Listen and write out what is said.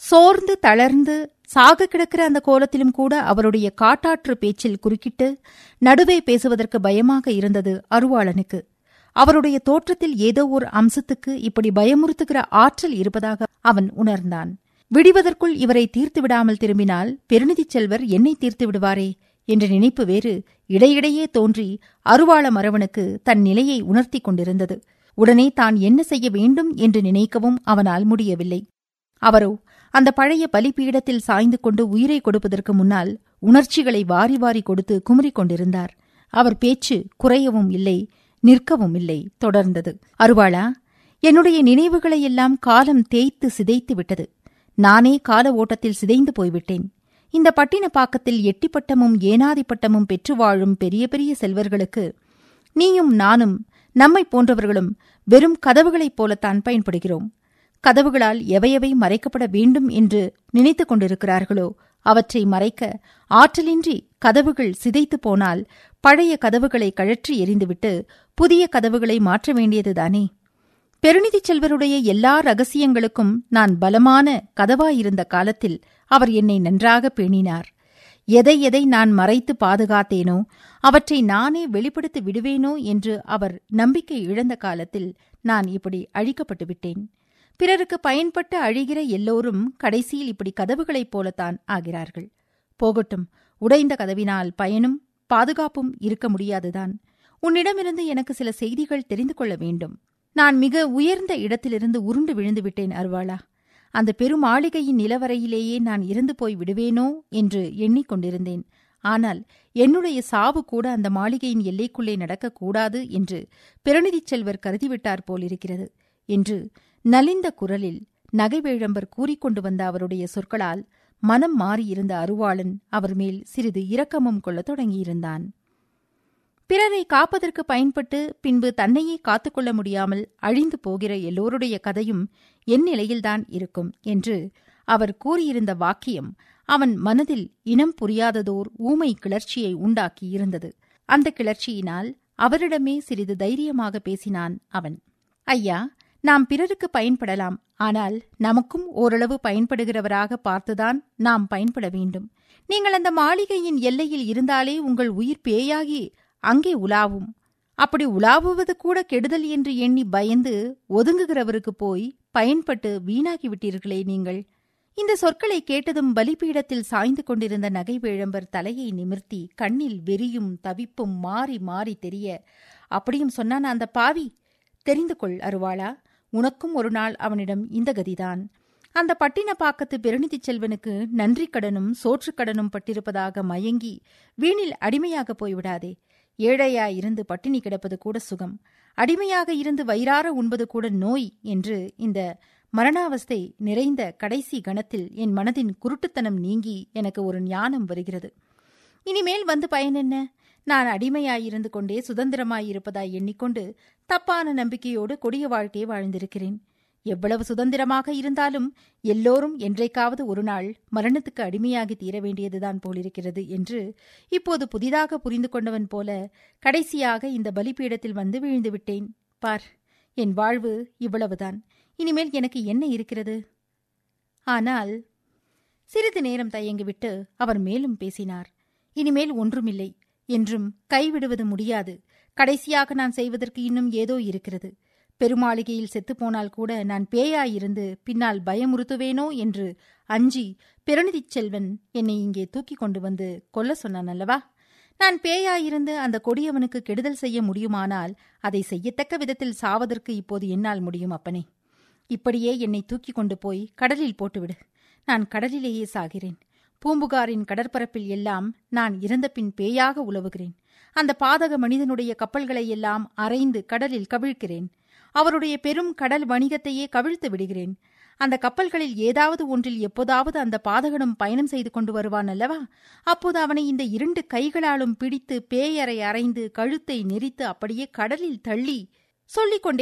சோர்ந்து தளர்ந்து சாக கிடக்கிற அந்த கோலத்திலும் கூட அவருடைய காட்டாற்று பேச்சில் குறுக்கிட்டு நடுவே பேசுவதற்கு பயமாக இருந்தது அருவாளனுக்கு அவருடைய தோற்றத்தில் ஏதோ ஒரு அம்சத்துக்கு இப்படி பயமுறுத்துகிற ஆற்றல் இருப்பதாக அவன் உணர்ந்தான் விடிவதற்குள் இவரை தீர்த்து விடாமல் திரும்பினால் பெருநிதிச் செல்வர் என்னை தீர்த்து விடுவாரே என்ற நினைப்பு வேறு இடையிடையே தோன்றி அருவாள மரவனுக்கு தன் நிலையை உணர்த்திக் கொண்டிருந்தது உடனே தான் என்ன செய்ய வேண்டும் என்று நினைக்கவும் அவனால் முடியவில்லை அவரோ அந்த பழைய பலிபீடத்தில் சாய்ந்து கொண்டு உயிரை கொடுப்பதற்கு முன்னால் உணர்ச்சிகளை வாரி வாரி கொடுத்து குமுறிக் கொண்டிருந்தார் அவர் பேச்சு குறையவும் இல்லை நிற்கவும் இல்லை தொடர்ந்தது அருவாளா என்னுடைய நினைவுகளையெல்லாம் காலம் தேய்த்து சிதைத்து விட்டது நானே கால ஓட்டத்தில் சிதைந்து போய்விட்டேன் இந்த பட்டினப்பாக்கத்தில் எட்டிப்பட்டமும் ஏனாதிப்பட்டமும் பெற்று வாழும் பெரிய பெரிய செல்வர்களுக்கு நீயும் நானும் நம்மை போன்றவர்களும் வெறும் கதவுகளைப் போலத்தான் பயன்படுகிறோம் கதவுகளால் எவையவை மறைக்கப்பட வேண்டும் என்று நினைத்துக் கொண்டிருக்கிறார்களோ அவற்றை மறைக்க ஆற்றலின்றி கதவுகள் சிதைத்து போனால் பழைய கதவுகளை கழற்றி எறிந்துவிட்டு புதிய கதவுகளை மாற்ற வேண்டியதுதானே பெருநிதிச் செல்வருடைய எல்லா ரகசியங்களுக்கும் நான் பலமான கதவாயிருந்த காலத்தில் அவர் என்னை நன்றாக பேணினார் எதை எதை நான் மறைத்து பாதுகாத்தேனோ அவற்றை நானே வெளிப்படுத்தி விடுவேனோ என்று அவர் நம்பிக்கை இழந்த காலத்தில் நான் இப்படி அழிக்கப்பட்டு விட்டேன் பிறருக்கு பயன்பட்டு அழிகிற எல்லோரும் கடைசியில் இப்படி கதவுகளைப் போலத்தான் ஆகிறார்கள் போகட்டும் உடைந்த கதவினால் பயனும் பாதுகாப்பும் இருக்க முடியாதுதான் உன்னிடமிருந்து எனக்கு சில செய்திகள் தெரிந்து கொள்ள வேண்டும் நான் மிக உயர்ந்த இடத்திலிருந்து உருண்டு விழுந்து விட்டேன் அருவாளா அந்த பெருமாளிகையின் நிலவரையிலேயே நான் இறந்து போய் விடுவேனோ என்று எண்ணிக்கொண்டிருந்தேன் ஆனால் என்னுடைய சாவு கூட அந்த மாளிகையின் எல்லைக்குள்ளே நடக்கக்கூடாது என்று பிரநிதிச் செல்வர் கருதிவிட்டார் போலிருக்கிறது என்று நலிந்த குரலில் நகைவேழம்பர் கூறிக்கொண்டு வந்த அவருடைய சொற்களால் மனம் மாறியிருந்த அருவாளன் அவர் மேல் சிறிது இரக்கமும் கொள்ளத் தொடங்கியிருந்தான் பிறரை காப்பதற்கு பயன்பட்டு பின்பு தன்னையே காத்துக்கொள்ள முடியாமல் அழிந்து போகிற எல்லோருடைய கதையும் என் நிலையில்தான் இருக்கும் என்று அவர் கூறியிருந்த வாக்கியம் அவன் மனதில் இனம் புரியாததோர் ஊமை கிளர்ச்சியை உண்டாக்கியிருந்தது அந்த கிளர்ச்சியினால் அவரிடமே சிறிது தைரியமாக பேசினான் அவன் ஐயா நாம் பிறருக்கு பயன்படலாம் ஆனால் நமக்கும் ஓரளவு பயன்படுகிறவராக பார்த்துதான் நாம் பயன்பட வேண்டும் நீங்கள் அந்த மாளிகையின் எல்லையில் இருந்தாலே உங்கள் உயிர் பேயாகி அங்கே உலாவும் அப்படி உலாவுவது கூட கெடுதல் என்று எண்ணி பயந்து ஒதுங்குகிறவருக்கு போய் பயன்பட்டு வீணாகி விட்டீர்களே நீங்கள் இந்த சொற்களை கேட்டதும் பலிபீடத்தில் சாய்ந்து கொண்டிருந்த நகைவேழம்பர் தலையை நிமிர்த்தி கண்ணில் வெறியும் தவிப்பும் மாறி மாறி தெரிய அப்படியும் சொன்னான் அந்த பாவி தெரிந்து கொள் அருவாளா உனக்கும் ஒரு நாள் அவனிடம் இந்த கதிதான் அந்த பட்டினப்பாக்கத்து பெருநிதிச் செல்வனுக்கு நன்றிக் கடனும் சோற்றுக்கடனும் பட்டிருப்பதாக மயங்கி வீணில் அடிமையாக போய்விடாதே ஏழையா இருந்து பட்டினி கிடப்பது கூட சுகம் அடிமையாக இருந்து வயிறார உண்பது கூட நோய் என்று இந்த மரணாவஸ்தை நிறைந்த கடைசி கணத்தில் என் மனதின் குருட்டுத்தனம் நீங்கி எனக்கு ஒரு ஞானம் வருகிறது இனிமேல் வந்து பயன் என்ன நான் அடிமையாயிருந்து கொண்டே சுதந்திரமாயிருப்பதாய் எண்ணிக்கொண்டு தப்பான நம்பிக்கையோடு கொடிய வாழ்க்கையை வாழ்ந்திருக்கிறேன் எவ்வளவு சுதந்திரமாக இருந்தாலும் எல்லோரும் என்றைக்காவது ஒரு நாள் மரணத்துக்கு அடிமையாகி தீர வேண்டியதுதான் போலிருக்கிறது என்று இப்போது புதிதாக புரிந்து கொண்டவன் போல கடைசியாக இந்த பலிபீடத்தில் வந்து வீழ்ந்து விட்டேன் பார் என் வாழ்வு இவ்வளவுதான் இனிமேல் எனக்கு என்ன இருக்கிறது ஆனால் சிறிது நேரம் தயங்கிவிட்டு அவர் மேலும் பேசினார் இனிமேல் ஒன்றுமில்லை என்றும் கைவிடுவது முடியாது கடைசியாக நான் செய்வதற்கு இன்னும் ஏதோ இருக்கிறது பெருமாளிகையில் செத்துப்போனால் கூட நான் பேயாயிருந்து பின்னால் பயமுறுத்துவேனோ என்று அஞ்சி பெருநிதிச் செல்வன் என்னை இங்கே தூக்கிக் கொண்டு வந்து கொல்ல சொன்னான் அல்லவா நான் பேயாயிருந்து அந்த கொடியவனுக்கு கெடுதல் செய்ய முடியுமானால் அதை செய்யத்தக்க விதத்தில் சாவதற்கு இப்போது என்னால் முடியும் அப்பனே இப்படியே என்னை தூக்கிக் கொண்டு போய் கடலில் போட்டுவிடு நான் கடலிலேயே சாகிறேன் பூம்புகாரின் கடற்பரப்பில் எல்லாம் நான் இறந்த பின் பேயாக உலவுகிறேன் அந்த பாதக மனிதனுடைய கப்பல்களை எல்லாம் அரைந்து கடலில் கவிழ்க்கிறேன் அவருடைய பெரும் கடல் வணிகத்தையே கவிழ்த்து விடுகிறேன் அந்த கப்பல்களில் ஏதாவது ஒன்றில் எப்போதாவது அந்த பாதகனும் பயணம் செய்து கொண்டு வருவான் அல்லவா அப்போது அவனை இந்த இரண்டு கைகளாலும் பிடித்து பேயறை அரைந்து கழுத்தை நெரித்து அப்படியே கடலில் தள்ளி சொல்லிக் கொண்டே